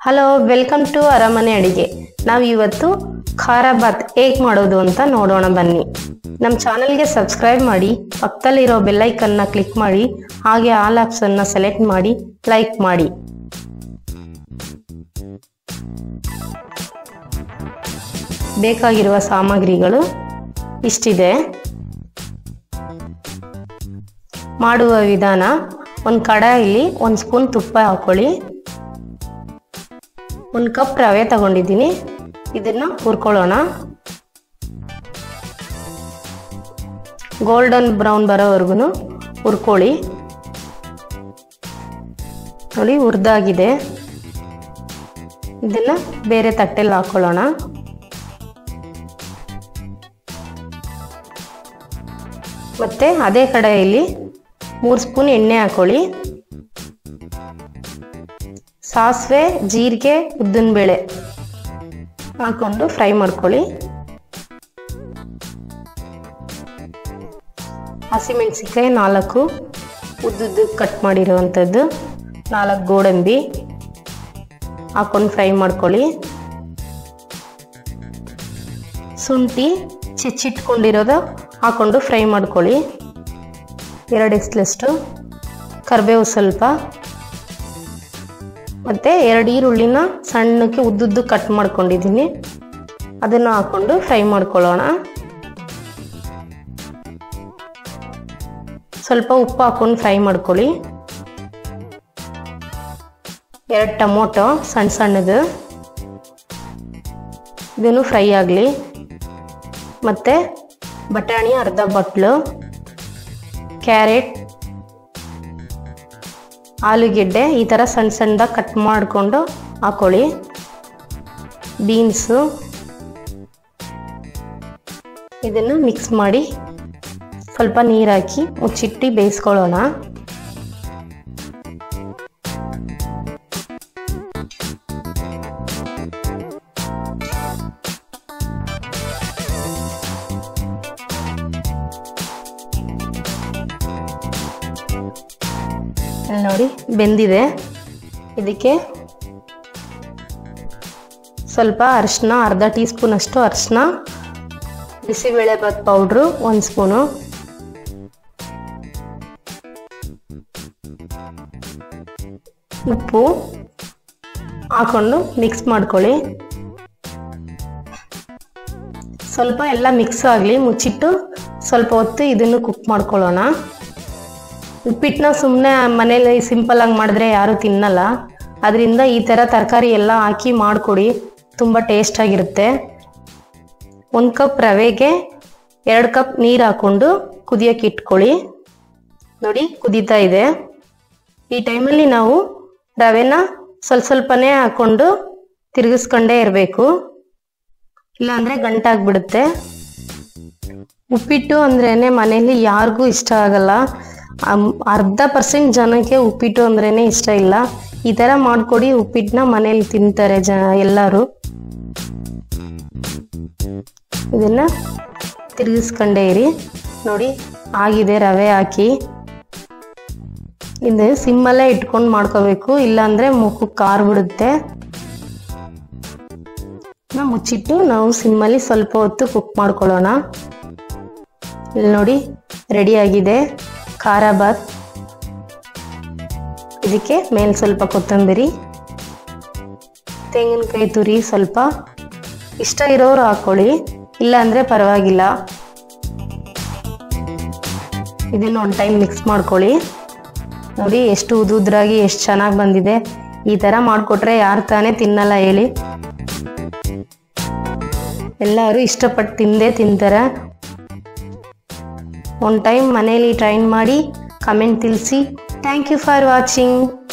hello welcome to ಅರಮನೆ ಅಡಿಗೆ ನಾವು ಇವತ್ತು ಖಾರ ಬಾತ್ ಹೇಗೆ ಮಾಡೋದು ಅಂತ ನೋಡೋಣ ಬನ್ನಿ ನಮ್ಮ ಚಾನಲ್ಗೆ ಸಬ್ಸ್ಕ್ರೈಬ್ ಮಾಡಿ ಪಕ್ಕದಲ್ಲಿರೋ ಬೆಲ್ಲೈಕನ್ನ ಕ್ಲಿಕ್ ಮಾಡಿ ಹಾಗೆ ಆಲ್ ಆಪ್ಷನ್ನ ಸೆಲೆಕ್ಟ್ ಮಾಡಿ ಲೈಕ್ ಮಾಡಿ ಬೇಕಾಗಿರುವ ಸಾಮಗ್ರಿಗಳು ಇಷ್ಟಿದೆ ಮಾಡುವ ವಿಧಾನ ಒಂದು ಕಡಾಯಲ್ಲಿ ಒಂದು ಸ್ಪೂನ್ ತುಪ್ಪ ಹಾಕೊಳ್ಳಿ ಒಂದು ಕಪ್ ರವೆ ತಗೊಂಡಿದ್ದೀನಿ ಇದನ್ನ ಹುರ್ಕೊಳ್ಳೋಣ ಗೋಲ್ಡನ್ ಬ್ರೌನ್ ಬರೋವರೆಗೂ ಹುರ್ಕೊಳ್ಳಿ ನೋಡಿ ಹುರಿದಾಗಿದೆ ಇದನ್ನ ಬೇರೆ ತಟ್ಟೆಲ್ಲಿ ಹಾಕೊಳ್ಳೋಣ ಮತ್ತೆ ಅದೇ ಕಡೆಯಲ್ಲಿ ಮೂರು ಸ್ಪೂನ್ ಎಣ್ಣೆ ಹಾಕೊಳ್ಳಿ ಸಾಸಿವೆ ಜೀರಿಗೆ ಉದ್ದಿನಬೇಳೆ ಹಾಕೊಂಡು ಫ್ರೈ ಮಾಡ್ಕೊಳ್ಳಿ ಹಸಿಮೆಣಸಿನ್ಕಾಯಿ ನಾಲ್ಕು ಉದ್ದುದ್ದು ಕಟ್ ಮಾಡಿರುವಂಥದ್ದು ನಾಲ್ಕು ಗೋಡಂಬಿ ಹಾಕೊಂಡು ಫ್ರೈ ಮಾಡ್ಕೊಳ್ಳಿ ಶುಂಠಿ ಚಿಚ್ಚಿಟ್ಕೊಂಡಿರೋದು ಹಾಕೊಂಡು ಫ್ರೈ ಮಾಡ್ಕೊಳ್ಳಿ ಎರಡು ಎಸ್ಲಷ್ಟು ಕರಿಬೇವು ಸ್ವಲ್ಪ ಮತ್ತು ಎರಡು ಈರುಳ್ಳಿನ ಸಣ್ಣಕ್ಕೆ ಉದ್ದುದ್ದು ಕಟ್ ಮಾಡ್ಕೊಂಡಿದ್ದೀನಿ ಅದನ್ನು ಹಾಕೊಂಡು ಫ್ರೈ ಮಾಡ್ಕೊಳ್ಳೋಣ ಸ್ವಲ್ಪ ಉಪ್ಪು ಹಾಕೊಂಡು ಫ್ರೈ ಮಾಡ್ಕೊಳ್ಳಿ ಎರಡು ಟೊಮೊಟೊ ಸಣ್ಣ ಸಣ್ಣದು ಇದನ್ನು ಫ್ರೈ ಆಗಲಿ ಮತ್ತು ಬಟಾಣಿ ಅರ್ಧ ಬಟ್ಲು ಕ್ಯಾರೆಟ್ ಆಲೂಗೆಡ್ಡೆ ಈ ಥರ ಸಣ್ಣ ಸಣ್ಣದಾಗಿ ಕಟ್ ಮಾಡಿಕೊಂಡು ಹಾಕೊಳ್ಳಿ ಬೀನ್ಸು ಇದನ್ನು ಮಿಕ್ಸ್ ಮಾಡಿ ಸ್ವಲ್ಪ ನೀರು ಹಾಕಿ ಮುಚ್ಚಿಟ್ಟು ಬೇಯಿಸ್ಕೊಳ್ಳೋಣ ನೋಡಿ ಬೆಂದಿದೆ ಇದಕ್ಕೆ ಸ್ವಲ್ಪ ಅರಿಶಿನ ಅರ್ಧ ಟೀ ಸ್ಪೂನ್ ಅಷ್ಟು ಅರಿಶಿನ ಬಿಸಿಬೇಳೆಭಾತ್ ಪೌಡ್ರು ಒಂದು ಸ್ಪೂನು ಉಪ್ಪು ಹಾಕೊಂಡು ಮಿಕ್ಸ್ ಮಾಡ್ಕೊಳ್ಳಿ ಸ್ವಲ್ಪ ಎಲ್ಲ ಮಿಕ್ಸ್ ಆಗಲಿ ಮುಚ್ಚಿಟ್ಟು ಸ್ವಲ್ಪ ಹೊತ್ತು ಇದನ್ನು ಕುಕ್ ಮಾಡ್ಕೊಳ್ಳೋಣ ಉಪ್ಪಿಟ್ಟನ್ನ ಸುಮ್ಮನೆ ಮನೇಲಿ ಸಿಂಪಲ್ಲಾಗಿ ಮಾಡಿದ್ರೆ ಯಾರೂ ತಿನ್ನಲ್ಲ ಅದರಿಂದ ಈ ಥರ ತರಕಾರಿ ಎಲ್ಲ ಹಾಕಿ ಮಾಡಿಕೊಡಿ ತುಂಬ ಟೇಸ್ಟಾಗಿರುತ್ತೆ ಒಂದು ಕಪ್ ರವೆಗೆ ಎರಡು ಕಪ್ ನೀರು ಹಾಕ್ಕೊಂಡು ಕುದಿಯೋಕೆ ಇಟ್ಕೊಳ್ಳಿ ನೋಡಿ ಕುದೀತಾ ಇದೆ ಈ ಟೈಮಲ್ಲಿ ನಾವು ರವೆನ ಸ್ವಲ್ಪ ಸ್ವಲ್ಪನೇ ಹಾಕ್ಕೊಂಡು ತಿರುಗಿಸ್ಕೊಂಡೇ ಇರಬೇಕು ಇಲ್ಲಾಂದರೆ ಗಂಟಾಗ್ಬಿಡುತ್ತೆ ಉಪ್ಪಿಟ್ಟು ಅಂದ್ರೇ ಮನೇಲಿ ಯಾರಿಗೂ ಇಷ್ಟ ಆಗಲ್ಲ ಅರ್ಧ ಪರ್ಸೆಂಟ್ ಜನಕ್ಕೆ ಉಪ್ಪಿಟ್ಟು ಅಂದ್ರೇ ಇಷ್ಟ ಇಲ್ಲ ಈ ಥರ ಮಾಡಿಕೊಡಿ ಉಪ್ಪಿಟ್ಟನ್ನ ಮನೇಲಿ ತಿಂತಾರೆ ಜ ಎಲ್ಲರೂ ಇದನ್ನ ತಿರುಗಿಸ್ಕೊಂಡೇ ಇರಿ ನೋಡಿ ಆಗಿದೆ ರವೆ ಹಾಕಿ ಇದು ಸಿಮ್ಮಲ್ಲೇ ಇಟ್ಕೊಂಡು ಮಾಡ್ಕೋಬೇಕು ಇಲ್ಲಾಂದರೆ ಮುಖಕ್ಕೆ ಕಾರ್ ಬಿಡುತ್ತೆ ಮುಚ್ಚಿಟ್ಟು ನಾವು ಸಿಮ್ಮಲ್ಲಿ ಸ್ವಲ್ಪ ಹೊತ್ತು ಕುಕ್ ಮಾಡ್ಕೊಳ್ಳೋಣ ಇಲ್ಲಿ ನೋಡಿ ರೆಡಿ ಆಗಿದೆ ಖಾರ ಬಾತ್ ಇದಕ್ಕೆ ಮೇಲೆ ಸ್ವಲ್ಪ ಕೊತ್ತಂಬರಿ ತೆಂಗಿನಕಾಯಿ ತುರಿ ಸ್ವಲ್ಪ ಇಷ್ಟ ಇರೋರು ಹಾಕೊಳ್ಳಿ ಇಲ್ಲ ಅಂದರೆ ಪರವಾಗಿಲ್ಲ ಇದನ್ನು ಒಂದು ಟೈಮ್ ಮಿಕ್ಸ್ ಮಾಡ್ಕೊಳ್ಳಿ ನೋಡಿ ಎಷ್ಟು ಉದುದ್ರಾಗಿ ಎಷ್ಟು ಚೆನ್ನಾಗಿ ಬಂದಿದೆ ಈ ಥರ ಮಾಡಿಕೊಟ್ರೆ ಯಾರು ತಾನೇ ತಿನ್ನಲ್ಲ ಹೇಳಿ ಎಲ್ಲರೂ ಇಷ್ಟಪಟ್ಟು ತಿಂದೇ ತಿಂತಾರೆ ಒಂದು ಟೈಮ್ ಮನೇಲಿ ಟ್ರೈನ್ ಮಾಡಿ ಕಮೆಂಟ್ ತಿಳಿಸಿ ಥ್ಯಾಂಕ್ ಯು ಫಾರ್ ವಾಚಿಂಗ್